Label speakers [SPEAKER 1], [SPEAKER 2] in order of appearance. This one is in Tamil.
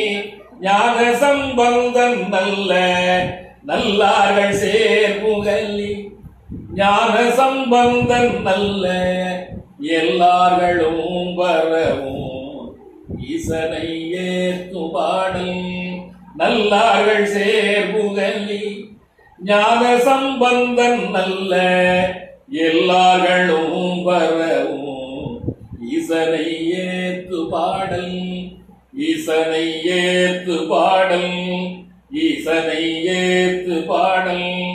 [SPEAKER 1] ஞான சம்பந்தன் நல்ல நல்லார்கள் சேர்முகலி ஞான சம்பந்தன் நல்ல எல்லார்களும் வரவும் ஈசனை ஏத்து பாடல் நல்லார்கள் சேர்முகலி ஞான சம்பந்தன் நல்ல எல்லார்களும் வரவும் ஈசனை ஏத்து பாடல் ஈசனை ஏத்து பாடல் ஈசனை ஏத்து பாடல்